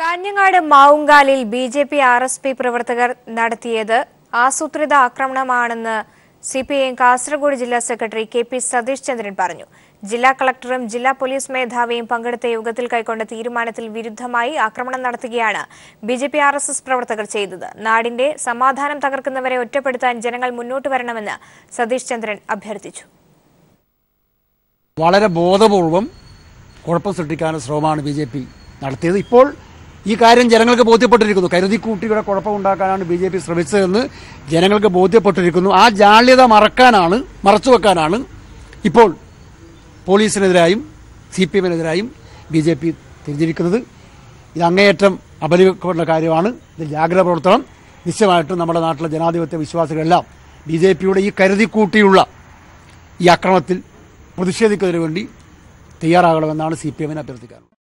കാഞ്ഞങ്ങാട് മാവുങ്കാലിൽ B J P R S P പ്രവർത്തകർ നടത്തിയത് ആസൂത്രിത ആക്രമണമാണെന്ന് സി പി ഐ കാസർഗോഡ് ജില്ലാ secretary K P Satheesh Chandran പറഞ്ഞു ജില്ലാ കളക്ടറും ജില്ലാ പോലീസ് മേധാവിയും പങ്കെടുത്ത യോഗത്തിൽ കൈക്കൊണ്ട തീരുമാനത്തിൽ വിരുദ്ധമായി ആക്രമണം നടത്തുകയാണ് B J P R S S പ്രവർത്തകർ ചെയ്തത് നാടിന്റെ സമാധാനം തകർക്കുന്നവരെ ഒറ്റപ്പെടുത്താൻ ജനങ്ങൾ മുന്നോട്ട് വരണമെന്ന് സതീഷ് ചന്ദ്രൻ അഭ്യർത്ഥിച്ചു വളരെ ബോധപൂർവം കുഴപ്പം സൃഷ്ടിക്കാനുള്ള ശ്രമമാണ് ബി ജെ പി നടത്തിയത് ഇപ്പോൾ ഈ കാര്യം ജനങ്ങൾക്ക് ബോധ്യപ്പെട്ടിരിക്കുന്നു കരുതിക്കൂട്ടിയുടെ കുഴപ്പമുണ്ടാക്കാനാണ് ബി ജെ പി ശ്രമിച്ചതെന്ന് ജനങ്ങൾക്ക് ബോധ്യപ്പെട്ടിരിക്കുന്നു ആ ജാള്യത മറക്കാനാണ് മറച്ചുവെക്കാനാണ് ഇപ്പോൾ പോലീസിനെതിരായും സി പി എമ്മിനെതിരായും ബി ജെ പി തിരിഞ്ഞിരിക്കുന്നത് ഇത് അങ്ങേയറ്റം അപലപിക്കേണ്ട കാര്യമാണ് ഇത് ജാഗ്രത പ്രവർത്തനം നിശ്ചയമായിട്ടും നമ്മുടെ നാട്ടിലെ ജനാധിപത്യ വിശ്വാസികളെല്ലാം ബി ജെ പിയുടെ ഈ കരുതിക്കൂട്ടിയുള്ള ഈ അക്രമത്തിൽ പ്രതിഷേധിക്കുന്നതിന് വേണ്ടി തയ്യാറാകണമെന്നാണ് സി പി എമ്മിനെ അഭ്യർത്ഥിക്കാറുള്ളത്